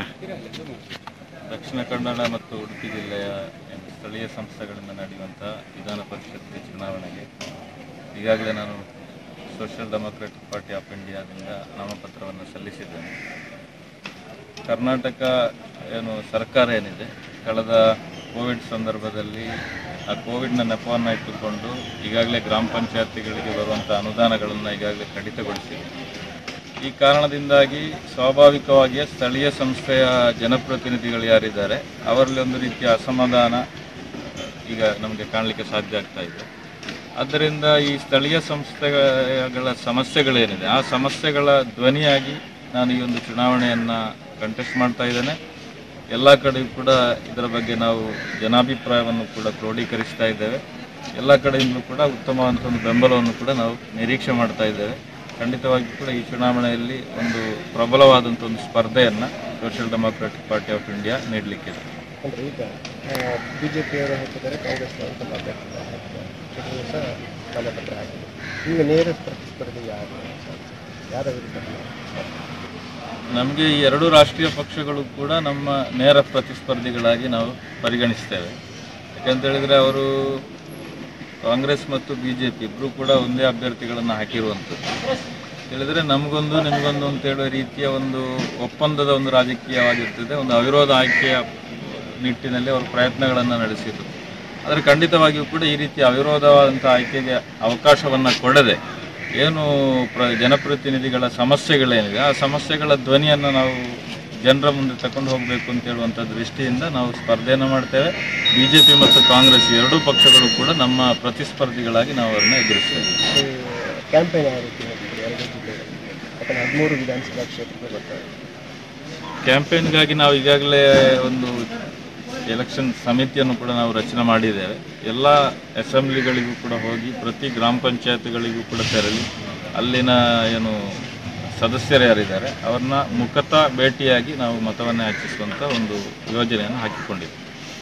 ದಕ್ಷಿಣ ಕನ್ನಡ ಮತ್ತು ಉಡುಪಿ ಜಿಲ್ಲೆಯ ಏನು ಸ್ಥಳೀಯ ಸಂಸ್ಥೆಗಳಿಂದ ನಡೆಯುವಂಥ ವಿಧಾನ ಪರಿಷತ್ಗೆ ಚುನಾವಣೆಗೆ ಈಗಾಗಲೇ ನಾನು ಸೋಷಿಯಲ್ ಡೆಮೊಕ್ರೆಟಿಕ್ ಪಾರ್ಟಿ ಆಫ್ ಇಂಡಿಯಾದಿಂದ ನಾಮಪತ್ರವನ್ನು ಸಲ್ಲಿಸಿದ್ದೇನೆ ಕರ್ನಾಟಕ ಏನು ಸರ್ಕಾರ ಏನಿದೆ ಕಳೆದ ಕೋವಿಡ್ ಸಂದರ್ಭದಲ್ಲಿ ಆ ಕೋವಿಡ್ನ ನೆಪವನ್ನು ಇಟ್ಟುಕೊಂಡು ಈಗಾಗಲೇ ಗ್ರಾಮ ಪಂಚಾಯತಿಗಳಿಗೆ ಬರುವಂಥ ಅನುದಾನಗಳನ್ನು ಈಗಾಗಲೇ ಕಡಿತಗೊಳಿಸಿದೆ ಈ ಕಾರಣದಿಂದಾಗಿ ಸ್ವಾಭಾವಿಕವಾಗಿಯೇ ಸ್ಥಳೀಯ ಸಂಸ್ಥೆಯ ಜನಪ್ರತಿನಿಧಿಗಳು ಯಾರಿದ್ದಾರೆ ಅವರಲ್ಲಿ ಒಂದು ರೀತಿಯ ಅಸಮಾಧಾನ ಈಗ ನಮಗೆ ಕಾಣಲಿಕ್ಕೆ ಸಾಧ್ಯ ಆಗ್ತಾ ಇದೆ ಆದ್ದರಿಂದ ಈ ಸ್ಥಳೀಯ ಸಂಸ್ಥೆಗಳ ಸಮಸ್ಯೆಗಳೇನಿದೆ ಆ ಸಮಸ್ಯೆಗಳ ಧ್ವನಿಯಾಗಿ ನಾನು ಈ ಒಂದು ಚುನಾವಣೆಯನ್ನು ಕಂಟೆಸ್ಟ್ ಮಾಡ್ತಾ ಇದ್ದೇನೆ ಎಲ್ಲ ಕಡೆಯೂ ಕೂಡ ಇದರ ಬಗ್ಗೆ ನಾವು ಜನಾಭಿಪ್ರಾಯವನ್ನು ಕೂಡ ಕ್ರೋಢೀಕರಿಸ್ತಾ ಇದ್ದೇವೆ ಎಲ್ಲ ಕಡೆಯಿಂದಲೂ ಕೂಡ ಉತ್ತಮವಾದಂಥ ಒಂದು ಬೆಂಬಲವನ್ನು ಕೂಡ ನಾವು ನಿರೀಕ್ಷೆ ಮಾಡ್ತಾ ಇದ್ದೇವೆ ಖಂಡಿತವಾಗಿ ಕೂಡ ಈ ಚುನಾವಣೆಯಲ್ಲಿ ಒಂದು ಪ್ರಬಲವಾದಂಥ ಒಂದು ಸ್ಪರ್ಧೆಯನ್ನು Social Democratic Party of India ನೀಡಲಿಕ್ಕಿದೆ ಅಂದರೆ ಈಗ ಬಿ ಜೆ ಪಿಯವರು ಹಾಕಿದ್ದಾರೆ ಕಾಂಗ್ರೆಸ್ ಅವರು ತಮ್ಮ ಅಭ್ಯರ್ಥಿಗಳು ಹಾಕಿದ್ದಾರೆ ಜೆಡಿಎಸ್ ಸಹ ನಾಮಪತ್ರ ಹಾಕಿದೆ ಈಗ ನೇರ ಪ್ರತಿಸ್ಪರ್ಧಿ ಯಾರು ಯಾರ ವಿರುದ್ಧ ನಮಗೆ ಈ ಎರಡು ರಾಷ್ಟ್ರೀಯ ಪಕ್ಷಗಳು ಕೂಡ ನಮ್ಮ ನೇರ ಪ್ರತಿಸ್ಪರ್ಧಿಗಳಾಗಿ ನಾವು ಪರಿಗಣಿಸ್ತೇವೆ ಯಾಕಂತ ಹೇಳಿದ್ರೆ ಅವರು ಕಾಂಗ್ರೆಸ್ ಮತ್ತು ಬಿ ಜೆ ಪಿ ಇಬ್ಬರು ಕೂಡ ಒಂದೇ ಅಭ್ಯರ್ಥಿಗಳನ್ನು ಹಾಕಿರುವಂಥದ್ದು ಹೇಳಿದ್ರೆ ನಮಗೊಂದು ನಿಮಗೊಂದು ಅಂತ ಹೇಳುವ ರೀತಿಯ ಒಂದು ಒಪ್ಪಂದದ ಒಂದು ರಾಜಕೀಯವಾಗಿರ್ತದೆ ಒಂದು ಅವಿರೋಧ ಆಯ್ಕೆಯ ನಿಟ್ಟಿನಲ್ಲಿ ಅವರು ಪ್ರಯತ್ನಗಳನ್ನು ನಡೆಸಿದರು ಆದರೆ ಖಂಡಿತವಾಗಿಯೂ ಕೂಡ ಈ ರೀತಿಯ ಅವಿರೋಧವಾದಂಥ ಆಯ್ಕೆಗೆ ಅವಕಾಶವನ್ನು ಕೊಡದೆ ಏನು ಪ್ರ ಜನಪ್ರತಿನಿಧಿಗಳ ಸಮಸ್ಯೆಗಳೇನಿದೆ ಆ ಸಮಸ್ಯೆಗಳ ಧ್ವನಿಯನ್ನು ನಾವು ಜನರ ಮುಂದೆ ತಗೊಂಡು ಹೋಗಬೇಕು ಅಂತ ಹೇಳುವಂಥ ದೃಷ್ಟಿಯಿಂದ ನಾವು ಸ್ಪರ್ಧೆಯನ್ನು ಮಾಡ್ತೇವೆ ಬಿ ಜೆ ಪಿ ಮತ್ತು ಕಾಂಗ್ರೆಸ್ ಎರಡೂ ಪಕ್ಷಗಳು ಕೂಡ ನಮ್ಮ ಪ್ರತಿಸ್ಪರ್ಧಿಗಳಾಗಿ ನಾವು ಅವರನ್ನು ಎದುರಿಸ್ತೇವೆ ಕ್ಯಾಂಪೇನ್ ಯಾವ ರೀತಿ ನಡೆಸಿದೆ ಎರಡು ಜಿಲ್ಲೆಗಳಲ್ಲಿ ಯಾಕಂದರೆ ಹದಿಮೂರು ವಿಧಾನಸಭಾ ಕ್ಷೇತ್ರಕ್ಕೆ ಬರ್ತಾರೆ ಕ್ಯಾಂಪೇನ್ಗಾಗಿ ನಾವು ಈಗಾಗಲೇ ಒಂದು ಎಲೆಕ್ಷನ್ ಸಮಿತಿಯನ್ನು ಕೂಡ ನಾವು ರಚನೆ ಮಾಡಿದ್ದೇವೆ ಎಲ್ಲ ಅಸೆಂಬ್ಲಿಗಳಿಗೂ ಕೂಡ ಹೋಗಿ ಪ್ರತಿ ಗ್ರಾಮ ಪಂಚಾಯತ್ಗಳಿಗೂ ಕೂಡ ತೆರಳಿ ಅಲ್ಲಿನ ಏನು ಸದಸ್ಯರು ಯಾರಿದ್ದಾರೆ ಅವ್ರನ್ನ ಮುಖತಃ ಭೇಟಿಯಾಗಿ ನಾವು ಮತವನ್ನು ಯಾಚಿಸುವಂಥ ಒಂದು ಯೋಜನೆಯನ್ನು ಹಾಕಿಕೊಂಡಿದ್ದೇವೆ